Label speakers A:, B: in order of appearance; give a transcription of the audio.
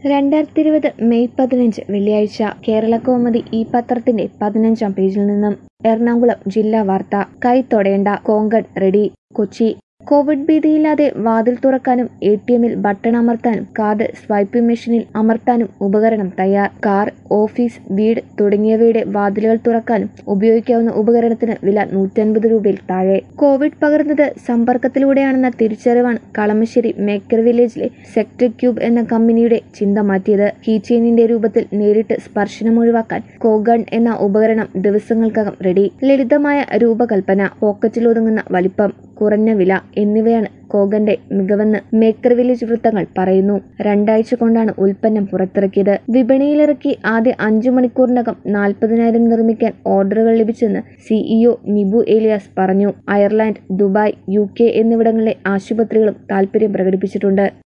A: രണ്ടായിരത്തി ഇരുപത് മെയ് പതിനഞ്ച് വെള്ളിയാഴ്ച കേരള കോമതി ഈ പത്രത്തിന്റെ പതിനഞ്ചാം പേജിൽ നിന്നും എറണാകുളം ജില്ലാ വാർത്ത കൈ തൊടേണ്ട കോങ്കൺ റെഡി കൊച്ചി കോവിഡ് ഭീതിയില്ലാതെ വാതിൽ തുറക്കാനും എ ടി എമ്മിൽ ബട്ടൺ അമർത്താനും കാർഡ് സ്വൈപ്പിംഗ് മെഷീനിൽ അമർത്താനും ഉപകരണം തയ്യാർ കാർ ഓഫീസ് വീട് തുടങ്ങിയവയുടെ വാതിലുകൾ തുറക്കാനും ഉപയോഗിക്കാവുന്ന ഉപകരണത്തിന് വില നൂറ്റൻപത് രൂപയിൽ താഴെ കോവിഡ് പകർന്നത് സമ്പർക്കത്തിലൂടെയാണെന്ന തിരിച്ചറിവാണ് കളമശ്ശേരി മേക്കർ വില്ലേജിലെ സെക്ടർ ക്യൂബ് എന്ന കമ്പനിയുടെ ചിന്ത മാറ്റിയത് കീചെയിനിന്റെ രൂപത്തിൽ നേരിട്ട് സ്പർശനം ഒഴിവാക്കാൻ കോഗൺ എന്ന ഉപകരണം ദിവസങ്ങൾക്കകം റെഡി ലളിതമായ രൂപകൽപ്പന പോക്കറ്റിൽ ഒതുങ്ങുന്ന വലിപ്പം കുറഞ്ഞ വില എന്നിവയാണ് കോഗന്റെ മികവെന്ന് മേക്കർ വില്ലേജ് വൃത്തങ്ങൾ പറയുന്നു രണ്ടാഴ്ച കൊണ്ടാണ് ഉൽപ്പന്നം പുറത്തിറക്കിയത് വിപണിയിലിറക്കി ആദ്യ അഞ്ചു മണിക്കൂറിനകം നാൽപ്പതിനായിരം നിർമ്മിക്കാൻ ഓർഡറുകൾ ലഭിച്ചെന്ന് സിഇഒ നിബു ഏലിയാസ് പറഞ്ഞു അയർലാൻഡ് ദുബായ് യു എന്നിവിടങ്ങളിലെ ആശുപത്രികളും താൽപര്യം പ്രകടിപ്പിച്ചിട്ടുണ്ട്